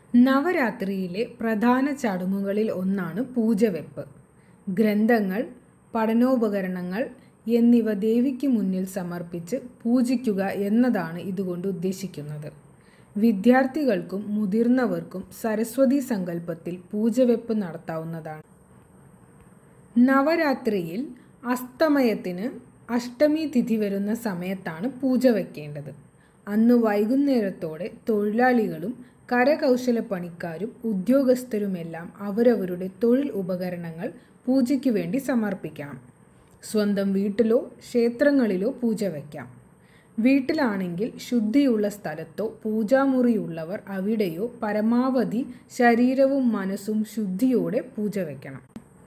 നവരാത്രിയിലെ പ്രധാന ചടങ്ങുകളിൽ ഒന്നാണ് പൂജവെപ്പ്. ഗ്രന്ഥങ്ങൾ, പഠനോപകരണങ്ങൾ എന്നിവ ദേവിക്ക് മുന്നിൽ സമർപ്പിച്ച് പൂജിക്കുക എന്നതാണ് ഇതുകൊണ്ട് ഉദ്ദേശിക്കുന്നത്. വിദ്യാർത്ഥികൾക്കും മുതിർന്നവർക്കും സരസ്വതീ സങ്കല്പത്തിൽ പൂജവെപ്പ് നടത്താവുന്നതാണ്. നവരാത്രിയിൽ അസ്തമയത്തിന് അഷ്ടമി തിഥി വരുന്ന സമയത്താണ് പൂജ വയ്ക്കേണ്ടത്. അന്ന് വൈകുന്നേരത്തോടെ തൊഴിലാളികളും കരകൗശലപ്പണിക്കാരും ഉദ്യോഗസ്ഥരുമെല്ലാം അവരവരുടെ തൊഴിൽ ഉപകരണങ്ങൾ പൂജയ്ക്ക് വേണ്ടി സമർപ്പിക്കണം. സ്വന്തം വീട്ടിലോ ക്ഷേത്രങ്ങളിലോ പൂജ വയ്ക്കാം. വീട്ടിലാണെങ്കിൽ ശുദ്ധിയുള്ള സ്ഥലത്തോ പൂജാമുറിയുള്ളവർ അവിടെയോ പരമാവധി ശരീരവും മനസ്സും ശുദ്ധിയോടെ പൂജ വയ്ക്കണം.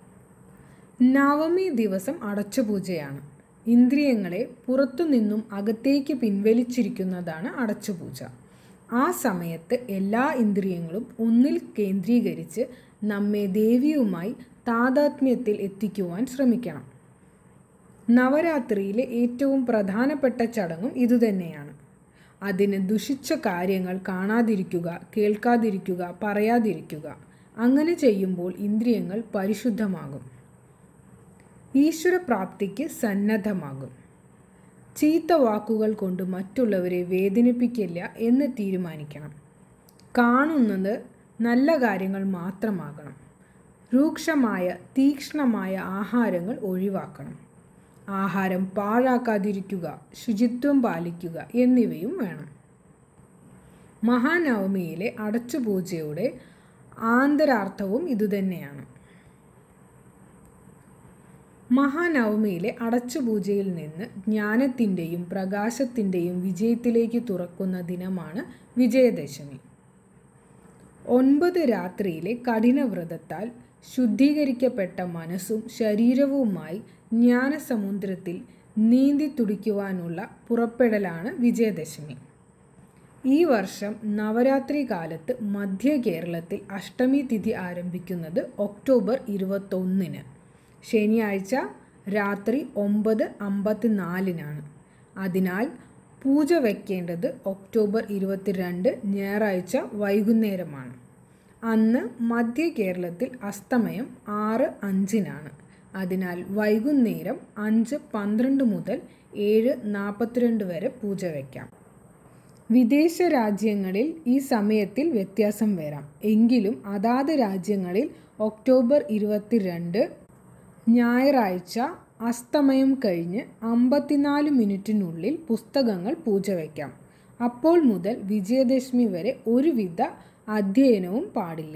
നവമി ദിവസം അടച്ചുപൂജയാണ്. ഇന്ദ്രിയങ്ങളെ പുറത്തുനിന്നും അകത്തേക്ക് പിൻവലിച്ചിരിക്കുന്നതാണ് അടച്ചുപൂജ. ആ സമയത്ത് എല്ലാ ഇന്ദ്രിയങ്ങളും ഒന്നിൽ കേന്ദ്രീകരിച്ച് നമ്മെ ദേവിയുമായി താദാത്മ്യത്തിൽ എത്തിക്കുവാൻ ശ്രമിക്കണം. നവരാത്രിയിലെ ഏറ്റവും പ്രധാനപ്പെട്ട ചടങ്ങും ഇതുതന്നെയാണ്. അതിന് ദുഷിച്ച കാര്യങ്ങൾ കാണാതിരിക്കുക, കേൾക്കാതിരിക്കുക, പറയാതിരിക്കുക. അങ്ങനെ ചെയ്യുമ്പോൾ ഇന്ദ്രിയങ്ങൾ പരിശുദ്ധമാകും. ഈശ്വരപ്രാപ്തിക്ക് സന്നദ്ധമാകും. ചീത്ത വാക്കുകൾ കൊണ്ട് മറ്റുള്ളവരെ വേദനിപ്പിക്കില്ല എന്ന് തീരുമാനിക്കണം. കാണുന്നത് നല്ല കാര്യങ്ങൾ മാത്രമാകണം. രൂക്ഷമായ, തീക്ഷ്ണമായ ആഹാരങ്ങൾ ഒഴിവാക്കണം. ആഹാരം പാഴാക്കാതിരിക്കുക, ശുചിത്വം പാലിക്കുക എന്നിവയും വേണം. മഹാനവമിയിലെ അടച്ചുപൂജയുടെ ആന്തരാർത്ഥവും ഇതുതന്നെയാണ്. മഹാനവമിയിലെ അടച്ചുപൂജയിൽ നിന്ന് ജ്ഞാനത്തിന്റെയും പ്രകാശത്തിന്റെയും വിജയത്തിലേക്ക് തുറക്കുന്ന ദിനമാണ് വിജയദശമി. ഒൻപത് രാത്രിയിലെ കഠിനവ്രതത്താൽ ശുദ്ധീകരിക്കപ്പെട്ട മനസ്സും ശരീരവുമായി ജ്ഞാനസമുദ്രത്തിൽ നീന്തിത്തുടിക്കുവാനുള്ള പുറപ്പെടലാണ് വിജയദശമി. ഈ വർഷം നവരാത്രികാലത്ത് മധ്യകേരളത്തിൽ അഷ്ടമി തിഥി ആരംഭിക്കുന്നത് ഒക്ടോബർ ഇരുപത്തൊന്നിന് ശനിയാഴ്ച രാത്രി ഒമ്പത് അമ്പത്തിനാലിനാണ്. അതിനാൽ പൂജ വയ്ക്കേണ്ടത് ഒക്ടോബർ ഇരുപത്തിരണ്ട് ഞായറാഴ്ച വൈകുന്നേരമാണ്. അന്ന് മധ്യകേരളത്തിൽ അസ്തമയം ആറ് അഞ്ചിനാണ്. അതിനാൽ വൈകുന്നേരം അഞ്ച് പന്ത്രണ്ട് മുതൽ ഏഴ് നാൽപ്പത്തിരണ്ട് വരെ പൂജ വയ്ക്കാം. വിദേശ രാജ്യങ്ങളിൽ ഈ സമയത്തിൽ വ്യത്യാസം വരാം. എങ്കിലും അതാത് രാജ്യങ്ങളിൽ ഒക്ടോബർ ഇരുപത്തിരണ്ട് ഞായറാഴ്ച അസ്തമയം കഴിഞ്ഞ് അമ്പത്തിനാല് മിനിറ്റിനുള്ളിൽ പുസ്തകങ്ങൾ പൂജ വയ്ക്കാം. അപ്പോൾ മുതൽ വിജയദശമി വരെ ഒരുവിധ അധ്യയനവും പാടില്ല.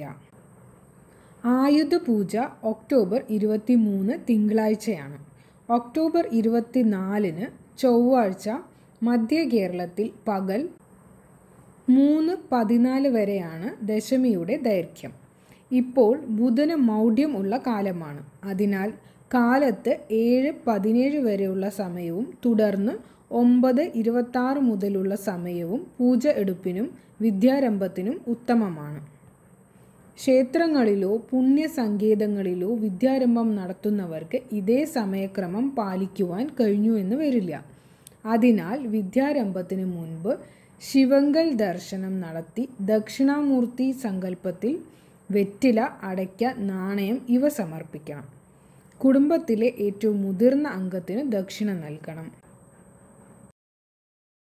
ആയുധപൂജ ഒക്ടോബർ ഇരുപത്തിമൂന്ന് തിങ്കളാഴ്ചയാണ്. ഒക്ടോബർ ഇരുപത്തിനാലിന് ചൊവ്വാഴ്ച മധ്യകേരളത്തിൽ പകൽ മൂന്ന് പതിനാല് വരെയാണ് ദശമിയുടെ ദൈർഘ്യം. ഇപ്പോൾ ബുധന് മൗഢ്യം ഉള്ള കാലമാണ്. അതിനാൽ കാലത്ത് ഏഴ് പതിനേഴ് വരെയുള്ള സമയവും തുടർന്ന് ഒമ്പത് ഇരുപത്താറ് മുതലുള്ള സമയവും പൂജ എടുപ്പിനും വിദ്യാരംഭത്തിനും ഉത്തമമാണ്. ക്ഷേത്രങ്ങളിലോ പുണ്യസങ്കേതങ്ങളിലോ വിദ്യാരംഭം നടത്തുന്നവർക്ക് ഇതേ സമയക്രമം പാലിക്കുവാൻ കഴിഞ്ഞുവെന്ന് വരില്ല. അതിനാൽ വിദ്യാരംഭത്തിന് മുൻപ് ശിവങ്കൽ ദർശനം നടത്തി ദക്ഷിണാമൂർത്തി സങ്കല്പത്തിൽ വെറ്റില, അടയ്ക്ക, നാണയം ഇവ സമർപ്പിക്കണം. കുടുംബത്തിലെ ഏറ്റവും മുതിർന്ന അംഗത്തിന് ദക്ഷിണ നൽകണം.